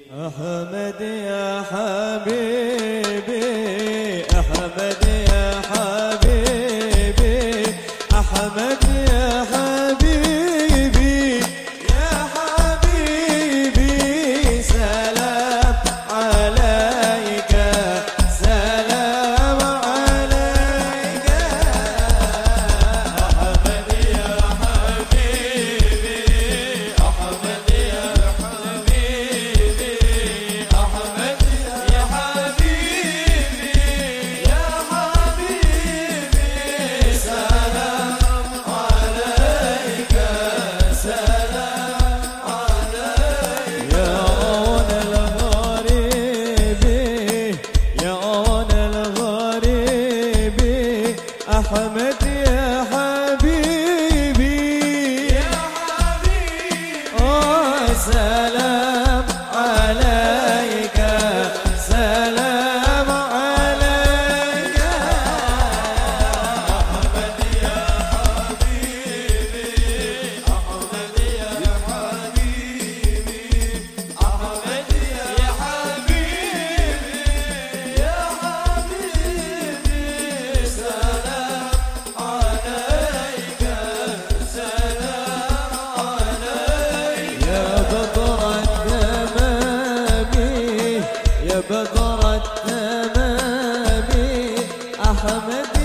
أحمد يا حبيبي أحمد يا حبيبي أحمد يا حبيبي يا حبيبي سلام عليك سلام عليك أحمد يا حبيبي أحمد يا حبيبي أحمد يا حبيبي يا حبيبي سلام عليك سلام عليك يا عون الغريب يا عون الغريب أحمد يا حبيبي يا حبيبي آه سلام عليك سلام عليك أحمد يا حبيبي أحمد يا حبيبي أحمد يا حبيبي يا حبيبي سلام عليك سلام عليك يا بدر التمام يا بدر التمام أحمد